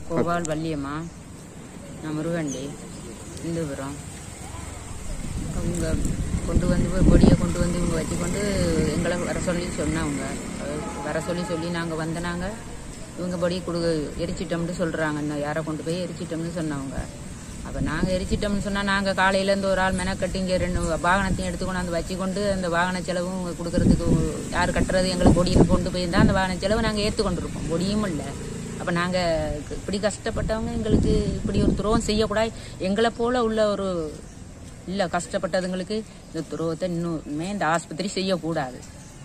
கோபால் வள்ளியம்மா நான் முருகண்டி இந்துபுரம் அவங்க கொண்டு வந்து பொடியை கொண்டு வந்து இவங்க வச்சுக்கொண்டு எங்களை வர சொல்லி சொன்னவங்க அஹ் வர சொல்லி சொல்லி நாங்கள் வந்தனாங்க இவங்க பொடி கொடு எரிச்சிட்டோம்னு சொல்கிறாங்க இன்னும் யாரை கொண்டு போய் எரிச்சிட்டோம்னு சொன்னவங்க அப்போ நாங்கள் எரிச்சிட்டோம்னு சொன்னால் நாங்கள் காலையிலேருந்து ஒரு ஆள் மெனக்கட்டி இங்கே ரெண்டு வாகனத்தையும் எடுத்து கொண்டாந்து வச்சுக்கொண்டு அந்த வாகன செலவும் இங்க கொடுக்கறதுக்கு யார் கட்டுறது எங்களுக்கு பொடியில் கொண்டு போயிருந்தா அந்த வாகன செலவு நாங்கள் ஏற்றுக்கொண்டிருப்போம் பொடியும் இல்லை அப்போ நாங்கள் இப்படி கஷ்டப்பட்டவங்க எங்களுக்கு இப்படி ஒரு துரோகம் செய்யக்கூடாது எங்களை போல உள்ள ஒரு இல்லை கஷ்டப்பட்டதுங்களுக்கு இந்த துரோகத்தை இன்னுமே இந்த ஆஸ்பத்திரி செய்யக்கூடாது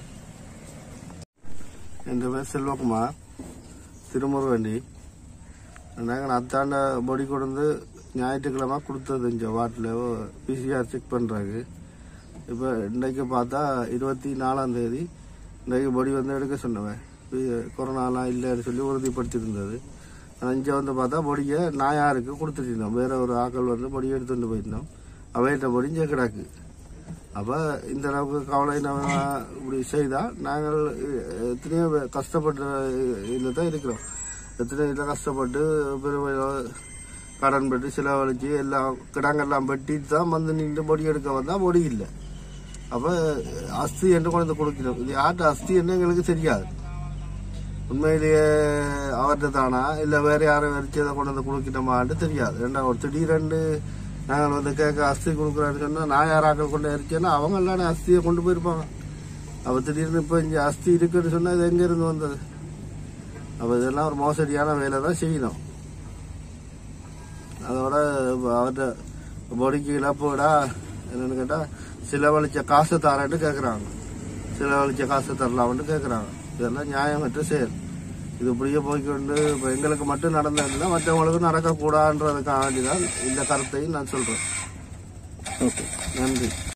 என் பேர் செல்வகுமார் திருமுருகண்டி நாங்கள் அத்தாண்ட பொடி கொண்டு ஞாயிற்றுக்கிழமை கொடுத்தது இந்த வாட்டில் பிசிஆர் செக் பண்ணுறாங்க இப்போ இன்றைக்கு பார்த்தா இருபத்தி நாலாம் தேதி இன்றைக்கு பொடி வந்து எடுக்க சொன்னவன் பி- கொரோனாலாம் இல்லைன்னு சொல்லி உறுதிப்படுத்தியிருந்தது ஆனால் இங்கே வந்து பார்த்தா பொடியை நான் யாருக்கு கொடுத்துட்டு வேற ஒரு ஆக்கள் வந்து பொடியை எடுத்துட்டு போயிருந்தோம் அவையிட்ட பொடி இங்கே கிடக்கு அப்ப இந்த அளவுக்கு கவலை நம்ம இப்படி செய்தா நாங்கள் அஹ், எத்தனையோ பேர் கஷ்டப்பட்ட இதில் தான் இருக்கிறோம் எத்தனையோ இதில் கஷ்டப்பட்டு பெருமையில கடன் பெற்று செலவழிச்சு எல்லாம் கிடங்கெல்லாம் வெட்டி தான் வந்து நின்று பொடி எடுக்க வந்தா பொடி இல்லை அப்ப அஸ்தி என்று கொண்டு வந்து கொடுக்கணும் இது யார்கிட்ட அஸ்தி என்ன எங்களுக்கு தெரியாது உண்மையிலேயே அவர்கிட்ட தானா இல்ல வேற யாரும் வரிச்சதை கொண்டு வந்து கொடுக்கணுமான்னு தெரியாது ரெண்டா ஒரு திடீரெண்டு நாங்கள் வந்து கேட்க அஸ்தி கொடுக்குறான்னு சொன்னா நான் யாராக்கள் கொண்டு எரிச்சேன்னா அவங்க எல்லாம் அஸ்தியை கொண்டு போயிருப்பாங்க அப்ப திடீர்னு இப்ப இங்க அஸ்தி இருக்குன்னு சொன்னா இது எங்க இருந்து வந்தது அப்ப இதெல்லாம் ஒரு மோசடியான வேலை தான் செய்யணும் அதோட இப்ப அவர்கிட்ட பொடிக்கு இழப்புடா என்னன்னு கேட்டா செலவழிச்ச காசு தாரேன்னு கேக்குறாங்க செலவழிச்ச காசு தரலாம்னு கேக்குறாங்க இதெல்லாம் நியாயமற்ற செயல் இது இப்படியே போய்க்கொண்டு இப்ப எங்களுக்கு மட்டும் நடந்ததுன்னா மற்றவங்களுக்கு நடக்கக்கூடாதுன்றதுக்காண்டி தான் இந்த கருத்தையும் நான் சொல்றேன் ஓகே நன்றி